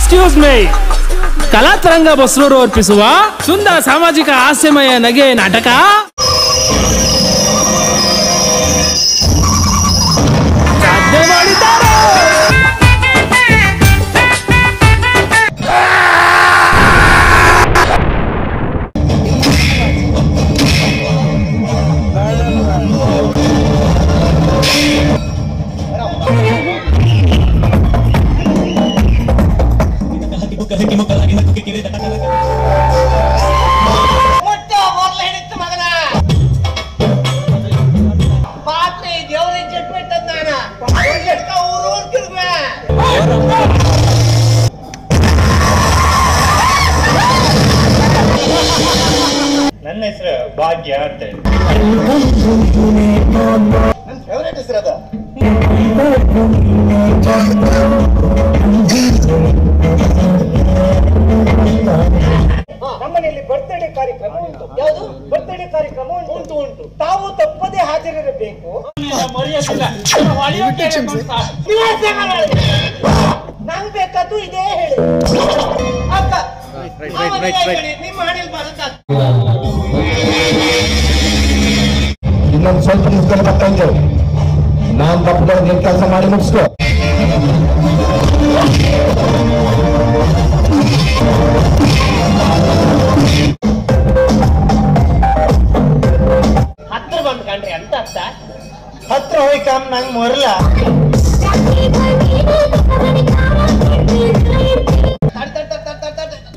Excuse ಮೈ ಕಲಾತರಂಗ ಬಸ್ರೂರು ಅರ್ಪಿಸುವ ಸುಂದರ ಸಾಮಾಜಿಕ ಹಾಸ್ಯಮಯ ನಗೆ ನಾಟಕ ಸಾಧ್ಯ ಮಾಡಿದ್ದಾರೆ ಮುಟ್ಟ ಮೊದಲ ಹಿಡಿತು ಮಗನ ಪಾತ್ರೆ ದೇವ್ರಿಗೆ ಜಟ್ಬಿಟ್ಟದ್ ನಾನ ಎಷ್ಟ ಊರು ಊರ್ ತಿರ್ಗುವೆ ನನ್ನ ಹೆಸರು ಭಾಗ್ಯ ಅಂತ ಹೇಳಿ ನನ್ನ ಫೇವರೇಟ್ ಹೆಸರು ಅದ ನಮ್ಮನೆಯಲ್ಲಿ ಬರ್ತ್ಡೇ ಕಾರ್ಯಕ್ರಮ ಉಂಟು ಯಾವುದು ಬರ್ತ್ಡೇ ಕಾರ್ಯಕ್ರಮ ಉಂಟು ಉಂಟು ಉಂಟು ತಾವು ತಪ್ಪದೇ ಹಾಜರಿರಬೇಕು ನಂಗ್ ಬೇಕಾದ್ದು ಇದೇ ಹೇಳಿ ಅಕ್ಕ ಆ ಮದುವೆ ಆಯ್ತು, ನಿಮ್ಮ ಹಣೆಲ್ ಬರುತ್ತ ಇನ್ನೊಂದು ಸ್ವಲ್ಪ ನಿಮಿಷದಲ್ಲಿ ಬರ್ತಾ ಇದ್ದೇವೆ ನಾನ್ ತಪ್ಪದ ನೀನ್ ಕೆಲಸ ಮಾಡಿ ಮುಗಿಸ್ಕೋ ಹತ್ರ ಬಂದ್ ಕಂಡ್ರಿ ಅಂತ ಅರ್ಥ ಹತ್ರ ಹೋಯ್ಕಮ್ ನಂಗೆ ಮೊರಲ ತಡ್ ತಡ್ ತಡ್ ತಡ್ ತಡ್ ತಡ್.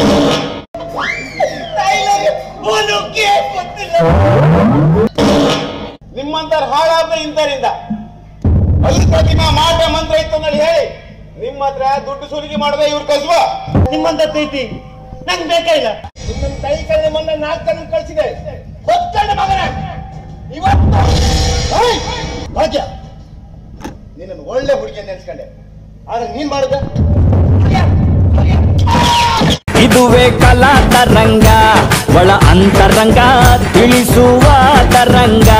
ತಾಯಿಲೇ, ಬದುಕೇ ಗೊತ್ತಿಲ್ಲ. ನಿಮ್ಮಂತರ ಹಾಳಾದ ಇಂತರಿಂದ ಅಲ್ಲಿ ಪ್ರತಿಮಾ ಮಾಟ ಮಂತ್ರ ಇತ್ತು ಅಂತ ಹೇಳಿ ನಿಮ್ಮ ಹತ್ರ ದುಡ್ಡು ಸುಲಿಗೆ ಮಾಡದೆ ಇವ್ರ ಕಸುವ ನಿಮ್ಮಂತ ಪ್ರೀತಿ ನಂಗೆ ಬೇಕೇ ಇಲ್ಲ ನಿಮ್ಮನ್ನ ಕೈ ಕಳೆದ ಮೊನ್ನೆ ನಾಲ್ಕು ಜನ ಕಳಿಸಿದೆ ಹೊತ್ತಣ್ಣ ಮಗನ ಇವತ್ತು ಏಯ್! ಭಾಗ್ಯ ನಿನ್ನನ್ನು ಒಳ್ಳೆ ಹುಡುಗಿ ಅಂತ ನೆನ್ಸ್ಕೊಂಡೆ ಆದ್ರೆ ನೀನ್ ಮಾಡುದ ಇದುವೇ ಕಲಾ ತರಂಗ ಒಳ ಅಂತರಂಗ ತಿಳಿಸುವ ತರಂಗ